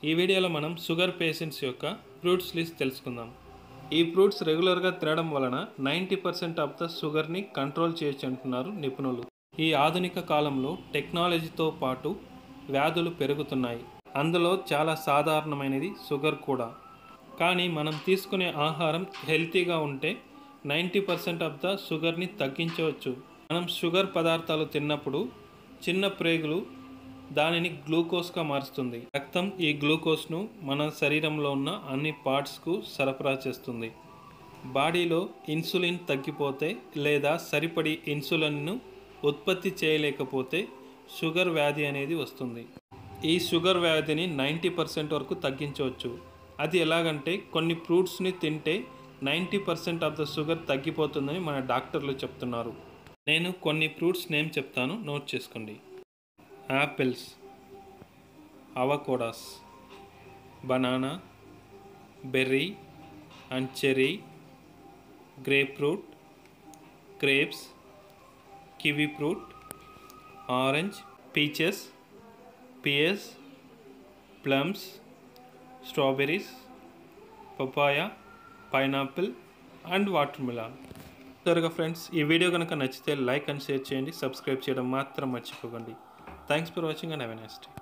ఈ వీడియోలో మనం షుగర్ పేషెంట్స్ యొక్క ఫ్రూట్స్ లిస్ట్ తెలుసుకుందాం ఈ ఫ్రూట్స్ రెగ్యులర్గా తినడం వలన నైంటీ పర్సెంట్ ఆఫ్ ద షుగర్ని కంట్రోల్ చేయొచ్చు అంటున్నారు నిపుణులు ఈ ఆధునిక కాలంలో టెక్నాలజీతో పాటు వ్యాధులు పెరుగుతున్నాయి అందులో చాలా సాధారణమైనది షుగర్ కూడా కానీ మనం తీసుకునే ఆహారం హెల్తీగా ఉంటే నైంటీ పర్సెంట్ ఆఫ్ ద షుగర్ని తగ్గించవచ్చు మనం షుగర్ పదార్థాలు తిన్నప్పుడు చిన్న ప్రేగులు దానిని గ్లూకోజ్గా మారుస్తుంది రక్తం ఈ గ్లూకోజ్ను మన శరీరంలో ఉన్న అన్ని పార్ట్స్కు సరఫరా చేస్తుంది బాడీలో ఇన్సులిన్ తగ్గిపోతే లేదా సరిపడి ఇన్సులిన్ను ఉత్పత్తి చేయలేకపోతే షుగర్ వ్యాధి అనేది వస్తుంది ఈ షుగర్ వ్యాధిని నైంటీ పర్సెంట్ వరకు తగ్గించవచ్చు అది ఎలాగంటే కొన్ని ఫ్రూట్స్ని తింటే ninety percent of the sugar తగ్గిపోతుందని మన డాక్టర్లు చెప్తున్నారు నేను కొన్ని ఫ్రూట్స్ నేమ్ చెప్తాను నోట్ చేసుకోండి apples avocados banana berry and cherry grape fruit grapes kiwi fruit orange peaches pears plums strawberries papaya pineapple and watermelon త్వరగా ఫ్రెండ్స్ ఈ వీడియో కనుక నచ్చితే లైక్ అండ్ షేర్ చేయండి సబ్స్క్రైబ్ చేయడం మాత్రం మర్చిపోకండి thanks for watching and have a next